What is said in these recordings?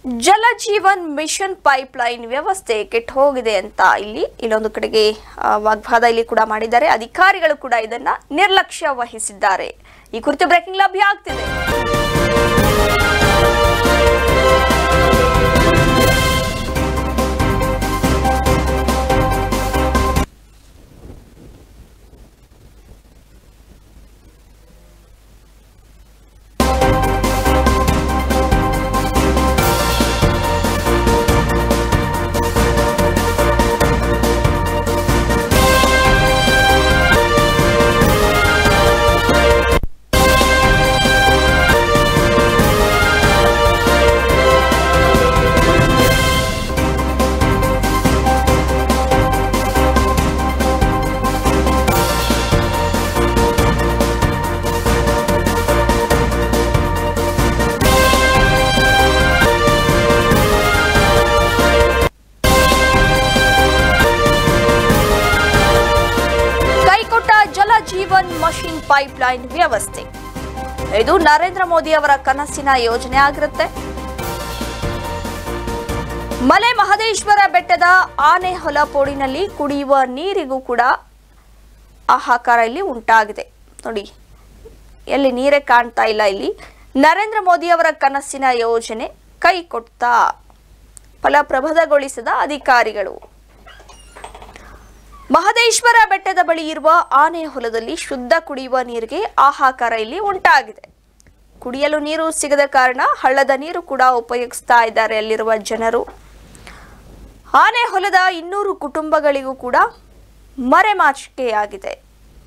Jal Jeevan mission pipe pipeline ವ್ಯವಸ್ಥೆ ಕೆಟ್ಟು ಹೋಗಿದೆ ಅಂತ ಇಲ್ಲಿ ಇಲ್ಲೊಂದು ಕಡೆಗೆ ಆ, ವಾಗ್ವಾದ ಇಲ್ಲಿ ಕೂಡ ಮಾಡಿದ್ದಾರೆ ಅಧಿಕಾರಿಗಳು ಕೂಡ ಇದನ್ನ ನಿರ್ಲಕ್ಷ್ಯ ವಹಿಸಿದ್ದಾರೆ ಈ ಕುರಿತು ಬ್ರೇಕಿಂಗ್ ಲಭ್ಯ ಆಗ್ತಿದೆ ಕೈಕೊಟ್ಟ ಜಲಜೀವನ್ ಮಷಿನ್ ಪೈಪ್ ಲೈನ್ ವ್ಯವಸ್ಥೆ ಇದು ನರೇಂದ್ರ ಮೋದಿ ಅವರ ಕನಸಿನ ಯೋಜನೆ ಆಗಿರುತ್ತೆ ಮಲೆ ಮಹದೇಶ್ವರ ಬೆಟ್ಟದ ಆನೆ ಹೊಲಪೋಡಿನಲ್ಲಿ ಕುಡಿಯುವ ನೀರಿಗೂ ಕೂಡ ಹಾಹಾಕಾರ ಇಲ್ಲಿ ಉಂಟಾಗಿದೆ ನೋಡಿ ಎಲ್ಲಿ ನೀರೇ ಕಾಣ್ತಾ ಇಲ್ಲ ಇಲ್ಲಿ ನರೇಂದ್ರ ಮೋದಿ ಅವರ ಕನಸಿನ ಯೋಜನೆ ಕೈ ಕೊಡ್ತಾ ಫಲಪ್ರಭದಗೊಳಿಸಿದ ಅಧಿಕಾರಿಗಳು ಮಹದೇಶ್ವರ ಬೆಟ್ಟದ ಬಳಿ ಇರುವ ಆನೆ ಹೊಲದಲ್ಲಿ ಶುದ್ಧ ಕುಡಿಯುವ ನೀರಿಗೆ ಹಾಹಾಕಾರ ಇಲ್ಲಿ ಉಂಟಾಗಿದೆ ಕುಡಿಯಲು ನೀರು ಸಿಗದ ಕಾರಣ ಹಳ್ಳದ ನೀರು ಕೂಡ ಉಪಯೋಗಿಸ್ತಾ ಇದ್ದಾರೆ ಅಲ್ಲಿರುವ ಜನರು ಆನೆ ಹೊಲದ ಇನ್ನೂರು ಕುಟುಂಬಗಳಿಗೂ ಕೂಡ ಮರೆಮಾಚಿಕೆಯಾಗಿದೆ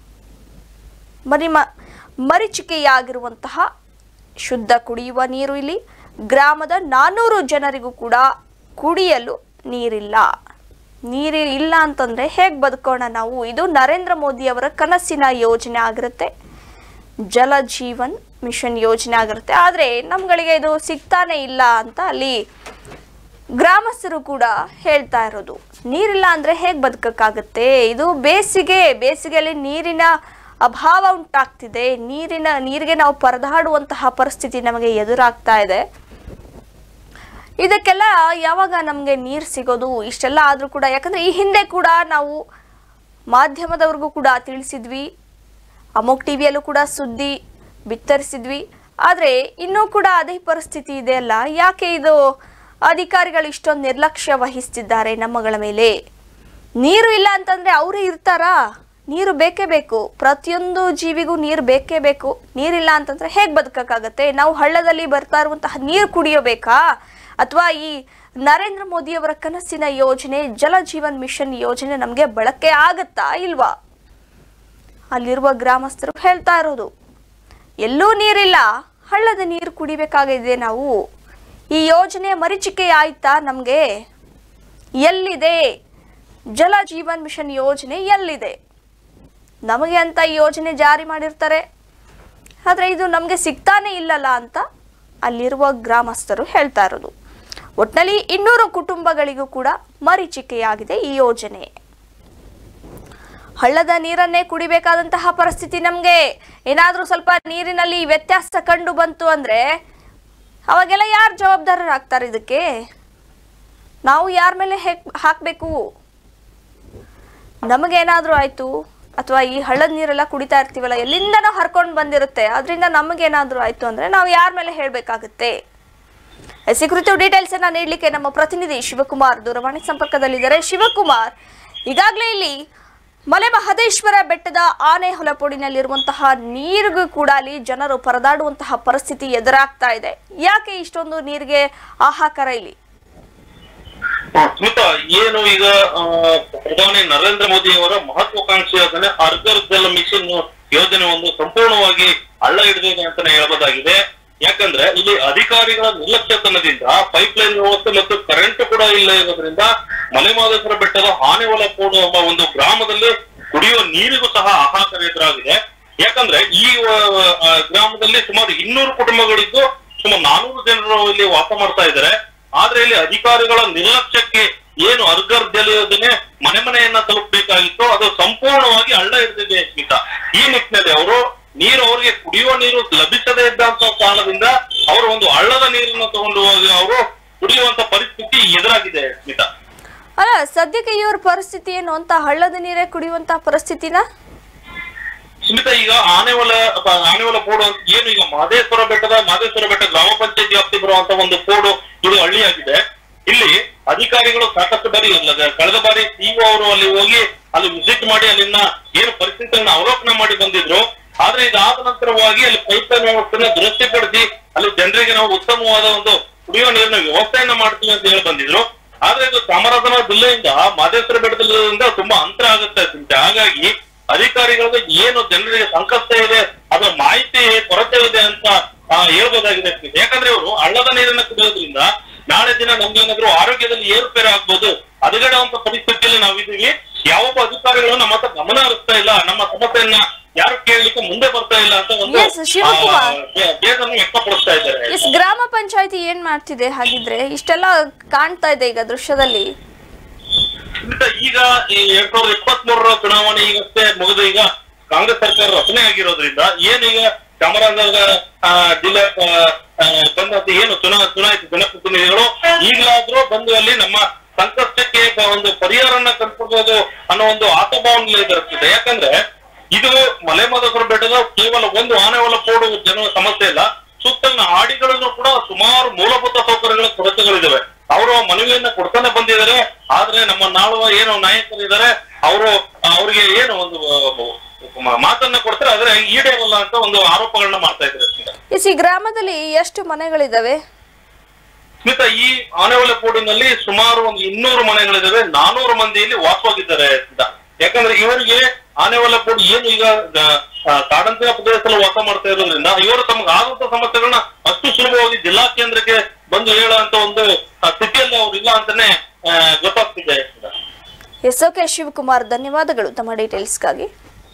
ಮರಿಮ ಮರೀಚಿಕೆಯಾಗಿರುವಂತಹ ಶುದ್ಧ ಕುಡಿಯುವ ನೀರು ಇಲ್ಲಿ ಗ್ರಾಮದ ನಾನ್ನೂರು ಜನರಿಗೂ ಕೂಡ ಕುಡಿಯಲು ನೀರಿಲ್ಲ ನೀರು ಇಲ್ಲ ಅಂತಂದ್ರೆ ಹೇಗೆ ಬದುಕೋಣ ನಾವು ಇದು ನರೇಂದ್ರ ಮೋದಿ ಅವರ ಕನಸಿನ ಯೋಜನೆ ಆಗಿರುತ್ತೆ ಜಲ ಜೀವನ್ ಮಿಷನ್ ಯೋಜನೆ ಆಗಿರುತ್ತೆ ಆದರೆ ನಮ್ಗಳಿಗೆ ಇದು ಸಿಗ್ತಾನೆ ಇಲ್ಲ ಅಂತ ಅಲ್ಲಿ ಗ್ರಾಮಸ್ಥರು ಕೂಡ ಹೇಳ್ತಾ ಇರೋದು ನೀರಿಲ್ಲ ಅಂದ್ರೆ ಹೇಗೆ ಬದುಕಕ್ಕಾಗತ್ತೆ ಇದು ಬೇಸಿಗೆ ಬೇಸಿಗೆಯಲ್ಲಿ ನೀರಿನ ಅಭಾವ ಉಂಟಾಗ್ತಿದೆ ನೀರಿನ ನೀರಿಗೆ ನಾವು ಪರದಾಡುವಂತಹ ಪರಿಸ್ಥಿತಿ ನಮಗೆ ಎದುರಾಗ್ತಾ ಇದೆ ಇದಕ್ಕೆಲ್ಲ ಯಾವಾಗ ನಮಗೆ ನೀರು ಸಿಗೋದು ಇಷ್ಟೆಲ್ಲ ಆದರೂ ಕೂಡ ಯಾಕಂದ್ರೆ ಈ ಹಿಂದೆ ಕೂಡ ನಾವು ಮಾಧ್ಯಮದವ್ರಿಗೂ ಕೂಡ ತಿಳಿಸಿದ್ವಿ ಅಮೋಕ್ ಟಿವಿಯಲ್ಲೂ ಕೂಡ ಸುದ್ದಿ ಬಿತ್ತರಿಸಿದ್ವಿ ಆದರೆ ಇನ್ನೂ ಕೂಡ ಅದೇ ಪರಿಸ್ಥಿತಿ ಇದೆ ಅಲ್ಲ ಯಾಕೆ ಇದು ಅಧಿಕಾರಿಗಳು ಇಷ್ಟೊಂದು ನಿರ್ಲಕ್ಷ್ಯ ವಹಿಸ್ತಿದ್ದಾರೆ ನಮ್ಮಗಳ ಮೇಲೆ ನೀರು ಇಲ್ಲ ಅಂತಂದ್ರೆ ಅವರೇ ಇರ್ತಾರಾ ನೀರು ಬೇಕೇ ಬೇಕು ಪ್ರತಿಯೊಂದು ಜೀವಿಗೂ ನೀರು ಬೇಕೇ ಬೇಕು ನೀರಿಲ್ಲ ಅಂತಂದ್ರೆ ಹೇಗೆ ಬದುಕಕ್ಕಾಗತ್ತೆ ನಾವು ಹಳ್ಳದಲ್ಲಿ ಬರ್ತಾ ಇರುವಂತಹ ನೀರು ಕುಡಿಯಬೇಕಾ ಅಥವಾ ಈ ನರೇಂದ್ರ ಮೋದಿ ಅವರ ಕನಸಿನ ಯೋಜನೆ ಜಲ ಜೀವನ್ ಮಿಷನ್ ಯೋಜನೆ ನಮಗೆ ಬಳಕೆ ಆಗತ್ತಾ ಇಲ್ವಾ ಅಲ್ಲಿರುವ ಗ್ರಾಮಸ್ಥರು ಹೇಳ್ತಾ ಇರೋದು ಎಲ್ಲೂ ನೀರಿಲ್ಲ ಹಳ್ಳದ ನೀರು ಕುಡಿಬೇಕಾಗಿದೆ ನಾವು ಈ ಯೋಜನೆ ಮರೀಚಿಕೆ ಆಯ್ತಾ ನಮಗೆ ಎಲ್ಲಿದೆ ಜಲ ಜೀವನ್ ಮಿಷನ್ ಯೋಜನೆ ಎಲ್ಲಿದೆ ನಮಗೆ ಅಂತ ಈ ಯೋಜನೆ ಜಾರಿ ಮಾಡಿರ್ತಾರೆ ಆದರೆ ಇದು ನಮಗೆ ಸಿಗ್ತಾನೆ ಇಲ್ಲಲ್ಲ ಅಂತ ಅಲ್ಲಿರುವ ಗ್ರಾಮಸ್ಥರು ಹೇಳ್ತಾ ಇರೋದು ಒಟ್ನಲ್ಲಿ ಇನ್ನೂರು ಕುಟುಂಬಗಳಿಗೂ ಕೂಡ ಮರೀಚಿಕೆಯಾಗಿದೆ ಈ ಯೋಜನೆ ಹಳ್ಳದ ನೀರನ್ನೇ ಕುಡಿಬೇಕಾದಂತಹ ಪರಿಸ್ಥಿತಿ ನಮಗೆ ಏನಾದರೂ ಸ್ವಲ್ಪ ನೀರಿನಲ್ಲಿ ವ್ಯತ್ಯಾಸ ಕಂಡು ಬಂತು ಅಂದ್ರೆ ಅವಾಗೆಲ್ಲ ಯಾರು ಜವಾಬ್ದಾರರಾಗ್ತಾರೆ ಇದಕ್ಕೆ ನಾವು ಯಾರ ಮೇಲೆ ಹೇಗ್ ಹಾಕಬೇಕು ನಮಗೇನಾದರೂ ಆಯಿತು ಅಥವಾ ಈ ಹಳ್ಳದ ನೀರೆಲ್ಲ ಕುಡಿತಾ ಇರ್ತೀವಲ್ಲ ಎಲ್ಲಿಂದನೋ ಹರ್ಕೊಂಡು ಬಂದಿರುತ್ತೆ ಅದರಿಂದ ನಮಗೇನಾದರೂ ಆಯಿತು ಅಂದರೆ ನಾವು ಯಾರ ಮೇಲೆ ಹೇಳಬೇಕಾಗುತ್ತೆ ಎಸ್ ಈ ಕುರಿತು ಡೀಟೇಲ್ಸ್ ಅನ್ನ ನೀಡಲಿಕ್ಕೆ ನಮ್ಮ ಪ್ರತಿನಿಧಿ ಶಿವಕುಮಾರ್ ದೂರವಾಣಿ ಸಂಪರ್ಕದಲ್ಲಿದ್ದಾರೆ ಶಿವಕುಮಾರ್ ಈಗಾಗಲೇ ಇಲ್ಲಿ ಮಲೆ ಮಹದೇಶ್ವರ ಬೆಟ್ಟದ ಆನೆ ಹೊಲಪೋಡಿನಲ್ಲಿರುವಂತಹ ನೀರಿಗೂ ಕೂಡ ಅಲ್ಲಿ ಜನರು ಪರದಾಡುವಂತಹ ಪರಿಸ್ಥಿತಿ ಎದುರಾಗ್ತಾ ಇದೆ ಯಾಕೆ ಇಷ್ಟೊಂದು ನೀರಿಗೆ ಹಾಹಾಕಾರ ಇಲ್ಲಿ ಸ್ಮಿತಾ ಏನು ಈಗ ಆ, ಪ್ರಧಾನಿ ನರೇಂದ್ರ ಮೋದಿ ಅವರ ಮಹತ್ವಾಕಾಂಕ್ಷಿ ಯೋಜನೆ ಅರ್ಗರ್ ಜಲ ಮಿಷನ್ ಯೋಜನೆ ಒಂದು ಸಂಪೂರ್ಣವಾಗಿ ಹಳ್ಳ ಹಿಡಿದಿದೆ ಅಂತಾನೆ ಹೇಳ್ಬೋದಾಗಿದೆ ಯಾಕಂದ್ರೆ ಇಲ್ಲಿ ಅಧಿಕಾರಿಗಳ ನಿರ್ಲಕ್ಷ್ಯತನದಿಂದ ಪೈಪ್ ಲೈನ್ ವ್ಯವಸ್ಥೆ ಮತ್ತು ಕರೆಂಟ್ ಕೂಡ ಇಲ್ಲ ಇರೋದ್ರಿಂದ ಮಲೆಮಹದೇಶ್ವರ ಬೆಟ್ಟದ ಆನೆವಲ ಕೂಡು ಎಂಬ ಒಂದು ಗ್ರಾಮದಲ್ಲಿ ಕುಡಿಯುವ ನೀರಿಗೂ ಸಹ ಹಾಹಾಕಾರ ಎದುರಾಗಿದೆ ಯಾಕಂದ್ರೆ ಈ ಆ, ಆ, ಗ್ರಾಮದಲ್ಲಿ ಸುಮಾರು ಇನ್ನೂರು ಕುಟುಂಬಗಳಿದ್ದು ಸುಮಾರು ನಾನೂರು ಜನರು ಇಲ್ಲಿ ವಾಸ ಮಾಡ್ತಾ ಇದ್ದಾರೆ ಆದ್ರೆ ಇಲ್ಲಿ ಅಧಿಕಾರಿಗಳ ನಿರ್ಲಕ್ಷ್ಯಕ್ಕೆ ಏನು ಅರ್ಗರ್ ಜಲ ಯೋಜನೆ ಮನೆ ಮನೆಯನ್ನ ತಲುಪಬೇಕಾಗಿತ್ತು ಅದು ಸಂಪೂರ್ಣವಾಗಿ ಹಳ್ಳ ಹಿಡಿದಿದೆ ಸ್ಮಿತಾ ಈ ನಿಟ್ಟಿನಲ್ಲಿ ಅವರು ನೀರು ಅವರಿಗೆ ಕುಡಿಯುವ ನೀರು ಲಭಿಸದೇ ಇದ್ದಂತ ಕಾರಣದಿಂದ ಅವರು ಒಂದು ಹಳ್ಳದ ನೀರನ್ನ ತಗೊಂಡು ಹೋಗಿ ಅವರು ಕುಡಿಯುವಂತ ಪರಿಸ್ಥಿತಿ ಎದುರಾಗಿದೆ ಸ್ಮಿತಾ ಅಲ್ಲ ಸದ್ಯಕ್ಕೆ ಇವ್ರ ಪರಿಸ್ಥಿತಿ ಏನು ಅಂತ ಹಳ್ಳದ ನೀರೇ ಕುಡಿಯುವಂತ ಪರಿಸ್ಥಿತಿನ ಸ್ಮಿತಾ ಈಗ ಆನೆವಲ ಅಥವಾ ಆನೆವಲ ಪೋಡು ಅಂತ ಏನು ಈಗ ಮಹದೇಶ್ವರ ಬೆಟ್ಟದ ಮಹದೇಶ್ವರ ಬೆಟ್ಟ ಗ್ರಾಮ ಪಂಚಾಯತ್ ವ್ಯಾಪ್ತಿ ಬರುವಂತ ಒಂದು ಪೋಡು ಇದು ಹಳ್ಳಿಯಾಗಿದೆ ಇಲ್ಲಿ ಅಧಿಕಾರಿಗಳು ಸಾಕಷ್ಟು ಬಾರಿ ಇಲ್ಲ- ಕಳೆದ ಬಾರಿ ಸಿಇಒ ಅವರು ಅಲ್ಲಿ ಹೋಗಿ ಅಲ್ಲಿ ವಿಸಿಟ್ ಮಾಡಿ ಅಲ್ಲಿನ ಏನು ಪರಿಸ್ಥಿತಿಯನ್ನ ಅವಲೋಕನ ಮಾಡಿ ಬಂದಿದ್ರು ಆದ್ರೆ ಇದಾದ ನಂತರವಾಗಿ ಅಲ್ಲಿ ಪೈಪ್ಲೈನ್ ವ್ಯವಸ್ಥೆನ ದುರಸ್ತಿಪಡಿಸಿ ಅಲ್ಲಿ ಜನರಿಗೆ ನಾವು ಉತ್ತಮವಾದ ಒಂದು ಕುಡಿಯುವ ನೀರಿನ ವ್ಯವಸ್ಥೆಯನ್ನ ಮಾಡ್ತೀವಿ ಅಂತ ಹೇಳಿ ಬಂದಿದ್ರು ಆದ್ರೆ ಇದು ಚಾಮರಾಜನಗರ ಜಿಲ್ಲೆಯಿಂದ ಮಹದೇಶ್ವರ ಬೆಟ್ಟದಿಂದ ತುಂಬಾ ಅಂತರ ಆಗುತ್ತೆ ಸ್ಮಿತಾ. ಹಾಗಾಗಿ ಅಧಿಕಾರಿಗಳಿಗೆ ಏನು ಜನರಿಗೆ ಸಂಕಷ್ಟ ಇದೆ ಅದರ ಮಾಹಿತಿ ಕೊರತೆ ಇದೆ ಅಂತ ಆ, ಹೇಳ್ಬೋದಾಗಿದೆ ಸ್ಮಿತಾ. ಯಾಕಂದ್ರೆ ಇವರು ಹಳ್ಳದ ನೀರನ್ನ ಕುಡಿಯೋದ್ರಿಂದ ನಾಳೆ ದಿನ ನಮ್ಗೇನಾದ್ರೂ ಆರೋಗ್ಯದಲ್ಲಿ ಏರುಪೇರು ಆಗ್ಬೋದು ಹದಗೆಡುವಂತ ಪರಿಸ್ಥಿತಿಯಲ್ಲಿ ನಾವಿದ್ದೀವಿ ಯಾವೊಬ್ಬ ಅಧಿಕಾರಿಗಳು ನಮ್ಮ ಹತ್ರ ಗಮನ ಹರಿಸ್ತಾ ಇಲ್ಲ ನಮ್ಮ ಸಮಸ್ಯೆಯನ್ನ ಯಾರು ಕೇಳಲಿಕ್ಕೆ ಮುಂದೆ ಬರ್ತಾ ಇಲ್ಲ ಅಂತ ಒಂದು Yes, ಶಿವಕುಮಾರ್. ಆ, ಬೇ- ಬೇಸನ್ನು ವ್ಯಕ್ತಪಡಿಸ್ತಾ ಇದ್ದಾರೆ ಎಸ್ ಗ್ರಾಮ ಪಂಚಾಯತಿ ಏನ್ ಮಾಡ್ತಿದೆ ಹಾಗಿದ್ರೆ ಇಷ್ಟೆಲ್ಲ ಕಾಣ್ತಾ ಇದೆ ಈಗ ದೃಶ್ಯದಲ್ಲಿ ಖಂಡಿತ ಈಗ ಈ ಎರಡ್ ಸಾವಿರದ ಇಪ್ಪತ್ತ್ ಮೂರರ ಚುನಾವಣೆ ಈಗಷ್ಟೇ ಮುಗಿದು ಈಗ ಕಾಂಗ್ರೆಸ್ ಸರ್ಕಾರ ರಚನೆ ಆಗಿರೋದ್ರಿಂದ ಏನು ಈಗ ಚಾಮರಾಜನಗರ ಆ, ಜಿಲ್ಲೆ ಆ, ಆ, ಬಂದಂತ ಏನು ಚುನಾ ಚುನಾಯಿತ ಜನಪ್ರತಿನಿಧಿಗಳು ಈಗಲಾದ್ರೂ ಬಂದು ಅಲ್ಲಿ ನಮ್ಮ ಸಂಕಷ್ಟಕ್ಕೆ ಬ- ಒಂದು ಪರಿಹಾರನ ಕಂಡುಕೊಡ್ಬೋದು ಅನ್ನೋ ಒಂದು ಆತಭಾವನೆ ಇರುತ್ತೆ ಯಾಕಂದ್ರೆ ಇದು ಮಲೆಮಹದೇಶ್ವರ ಬೆಟ್ಟದ ಕೇವಲ ಒಂದು ಆನೆವಲ ಪೋಡು ಜನರ ಸಮಸ್ಯೆ ಇಲ್ಲ ಸುತ್ತಲಿನ ಹಾಡಿಗಳಲ್ಲೂ ಕೂಡ ಸುಮಾರು ಮೂಲಭೂತ ಸೌಕರ್ಯಗಳ ಕೊರತೆಗಳಿದಾವೆ ಅವರು ಮನವಿಯನ್ನ ಕೊಡ್ತಾನೆ ಬಂದಿದ್ದಾರೆ ಆದ್ರೆ ನಮ್ಮ ನಾಳುವ ಏನು ನಾಯಕರಿದ್ದಾರೆ ಅವರು ಅವರಿಗೆ ಏನು ಒಂದು ಆ, ಮ- ಮಾತನ್ನ ಕೊಡ್ತಾರೆ ಆದ್ರೆ ಈಡೇರಲ್ಲ ಅಂತ ಒಂದು ಆರೋಪಗಳನ್ನ ಮಾಡ್ತಾ ಇದ್ದಾರೆ ಸ್ಮಿತಾ. ಎಸ್ ಈ ಗ್ರಾಮದಲ್ಲಿ ಎಷ್ಟು ಮನೆಗಳಿದಾವೆ ಸ್ಮಿತಾ ಈ ಆನೆವಲೆ ಪೋಡಿನಲ್ಲಿ ಸುಮಾರು ಒಂದು ಇನ್ನೂರು ಮನೆಗಳಿದಾವೆ ನಾನೂರು ಮಂದಿ ಇಲ್ಲಿ ವಾಸವಾಗಿದ್ದಾರೆ ಸ್ಮಿತಾ ಯಾಕಂದ್ರೆ ಇವರಿಗೆ ಆನೆವಲೆ ಪೋಡಿ ಏನು ಈಗ ಗ- ಆ, ಕಾಡಂತಿನ ಪ್ರದೇಶದಲ್ಲಿ ವಾಸ ಮಾಡ್ತಾ ಇರೋದ್ರಿಂದ ಇವರು ತಮ್ಗೆ ಆದಂತ ಸಮಸ್ಯೆಗಳನ್ನ ಅಷ್ಟು ಸುಲಭವಾಗಿ ಜಿಲ್ಲಾ ಕೇಂದ್ರಕ್ಕೆ ಬಂದು ಹೇಳುವಂತ ಒಂದು ಆ, ಸ್ಥಿತಿಯಲ್ಲಿ ಅವ್ರು ಇಲ್ಲ ಅಂತಾನೆ ಆ, ಗೊತ್ತಾಗ್ತಿದೆ ಸ್ಮಿತಾ. ಎಸ್ ಓಕೆ ಶಿವಕುಮಾರ್ ಧನ್ಯವಾದಗಳು ತಮ್ಮ ಡೀಟೇಲ್ಸ್ಗಾಗಿ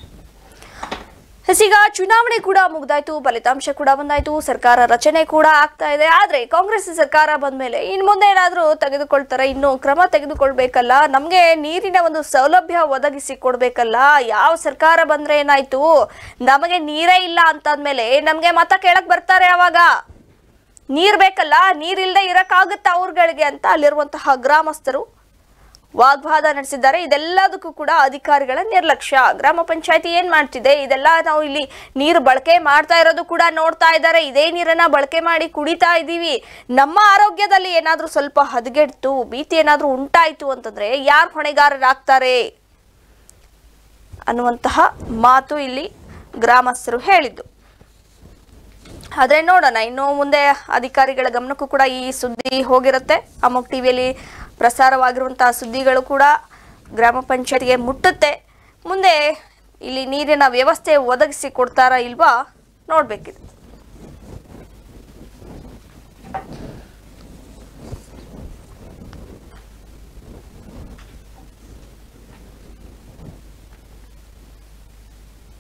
ಎಸ್ ಈಗ ಚುನಾವಣೆ ಕೂಡ ಮುಗ್ದಾಯ್ತು ಫಲಿತಾಂಶ ಕೂಡ ಬಂದಾಯ್ತು ಸರ್ಕಾರ ರಚನೆ ಕೂಡ ಆಗ್ತಾ ಇದೆ ಆದ್ರೆ ಕಾಂಗ್ರೆಸ್ ಸರ್ಕಾರ ಬಂದ್ಮೇಲೆ ಇನ್ ಮುಂದೆ ಏನಾದ್ರೂ ತೆಗೆದುಕೊಳ್ತಾರೆ ಇನ್ನು ಕ್ರಮ ತೆಗೆದುಕೊಳ್ಬೇಕಲ್ಲ ನಮ್ಗೆ ನೀರಿನ ಒಂದು ಸೌಲಭ್ಯ ಒದಗಿಸಿ ಕೊಡ್ಬೇಕಲ್ಲ ಯಾವ ಸರ್ಕಾರ ಬಂದ್ರೆ ಏನಾಯ್ತು ನಮಗೆ ನೀರೇ ಇಲ್ಲ ಅಂತಾದ್ಮೇಲೆ ನಮ್ಗೆ ಮತ ಕೇಳಕ್ ಬರ್ತಾರೆ ಅವಾಗ ನೀರ್ ಬೇಕಲ್ಲ ನೀರಿಲ್ದೆ ಇರಕ್ಕಾಗುತ್ತಾ ಅವ್ರಗಳಿಗೆ ಅಂತ ಅಲ್ಲಿರುವಂತಹ ಗ್ರಾಮಸ್ಥರು ವಾಗ್ವಾದ ನಡೆಸಿದ್ದಾರೆ ಇದೆಲ್ಲದಕ್ಕೂ ಕೂಡ ಅಧಿಕಾರಿಗಳ ನಿರ್ಲಕ್ಷ್ಯ ಗ್ರಾಮ ಪಂಚಾಯತಿ ಏನ್ ಮಾಡ್ತಿದೆ ಇದೆಲ್ಲ ನಾವು ಇಲ್ಲಿ ನೀರು ಬಳಕೆ ಮಾಡ್ತಾ ಇರೋದು ಕೂಡ ನೋಡ್ತಾ ಇದ್ದಾರೆ ಇದೇ ನೀರನ್ನ ಬಳಕೆ ಮಾಡಿ ಕುಡಿತಾ ಇದ್ದೀವಿ ನಮ್ಮ ಆರೋಗ್ಯದಲ್ಲಿ ಏನಾದ್ರೂ ಸ್ವಲ್ಪ ಹದಗೆಡ್ತು ಭೀತಿ ಏನಾದ್ರೂ ಉಂಟಾಯ್ತು ಅಂತಂದ್ರೆ ಯಾರು ಹೊಣೆಗಾರರಾಗ್ತಾರೆ ಅನ್ನುವಂತಹ ಮಾತು ಇಲ್ಲಿ ಗ್ರಾಮಸ್ಥರು ಹೇಳಿದ್ದು ಆದ್ರೆ ನೋಡೋಣ ಇನ್ನು ಮುಂದೆ ಅಧಿಕಾರಿಗಳ ಗಮನಕ್ಕೂ ಕೂಡ ಈ ಸುದ್ದಿ ಹೋಗಿರುತ್ತೆ ಅಮೋಕ್ ಟಿವಿಯಲ್ಲಿ ಪ್ರಸಾರವಾಗಿರುವಂತಹ ಸುದ್ದಿಗಳು ಕೂಡ ಗ್ರಾಮ ಪಂಚಾಯತ್ಗೆ ಮುಟ್ಟುತ್ತೆ ಮುಂದೆ ಇಲ್ಲಿ ನೀರಿನ ವ್ಯವಸ್ಥೆ ಒದಗಿಸಿ ಕೊಡ್ತಾರಾ ಇಲ್ವಾ ನೋಡ್ಬೇಕಿದೆ